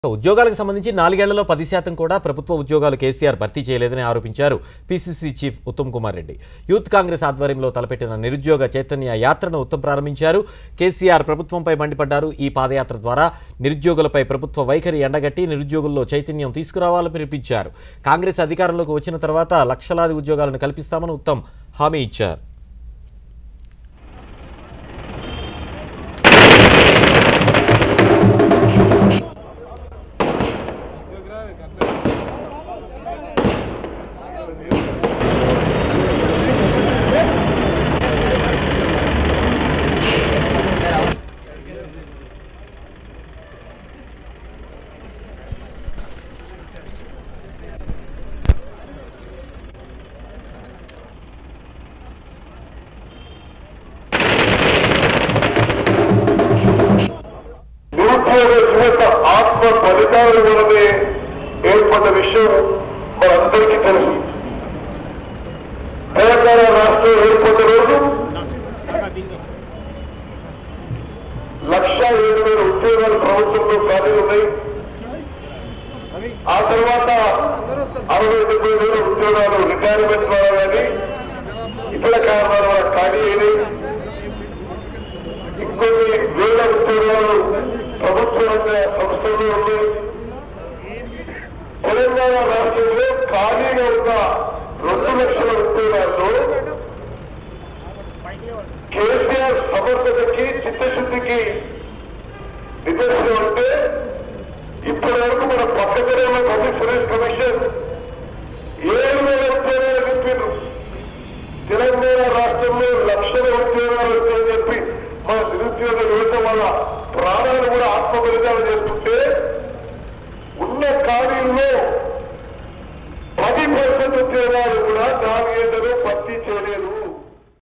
ఉద్యోగాలకు సంబంధించి నాలుగేళ్లలో పది శాతం కూడా ప్రభుత్వ ఉద్యోగాలు కేసీఆర్ భర్తీ చేయలేదని ఆరోపించారు PCC chief Uttam Kumar Reddy youth Congress ఆధ్వర్యంలో తలపెట్టిన నిరుద్యోగ చైతన్య యాత్రను ఉత్తమ్ ప్రారంభించారు కేసీఆర్ ప్రభుత్వంపై మండిపడ్డారు ఈ పాదయాత్ర ద్వారా నిరుద్యోగులపై ప్రభుత్వ వైఖరి ఎండగట్టి నిరుద్యోగుల్లో చైతన్యం తీసుకురావాలని పిలిపించారు కాంగ్రెస్ అధికారంలోకి వచ్చిన తర్వాత లక్షలాది ఉద్యోగాలను కల్పిస్తామని ఉత్తమ్ హామీ ఇచ్చారు నిరుద్యోగ యువత ఆత్మ ఫలితాల వలనే ఏర్పడ్డ విషయం మనందరికీ తెలుసు తెలంగాణ రాష్ట్రం ఏర్పడ్డ రోజు లక్ష ఏడు వేల ఉద్యోగాలు ప్రభుత్వంలో ఖాళీ ఉన్నాయి ఆ తర్వాత అరవై డెబ్బై వేల ఉద్యోగాలు రిటైర్మెంట్ ద్వారా కానీ ఇతర కారణాల వల్ల ఖాళీ అయినాయి ఇంకొన్ని వేల ఉద్యోగాలు ప్రభుత్వ రంగ సంస్థల్లో ఉన్నాయి తెలంగాణ రాష్ట్రంలో ఖాళీగా ఉన్న రెండు లక్షల ఉద్యోగాల్లో కేసీఆర్ సమర్థతకి చిత్తశుద్ధికి నిదర్శనం అంటే ఇప్పటి వరకు మన పక్కనే ఉన్న పబ్లిక్ సర్వీస్ కమిషన్ ఏడు వేల ఉద్యోగాలు నింపారు తెలంగాణ రాష్ట్రంలో లక్షల ఉద్యోగాలు వస్తాయని చెప్పి మన నిరుద్యోగ యువత వల్ల ప్రాణాలు కూడా ఆత్మ బలిదానం చేసుకుంటే ఉన్న ఖాళీల్లో పది పర్సెంట్ ఉద్యోగాలు కూడా నాలుగు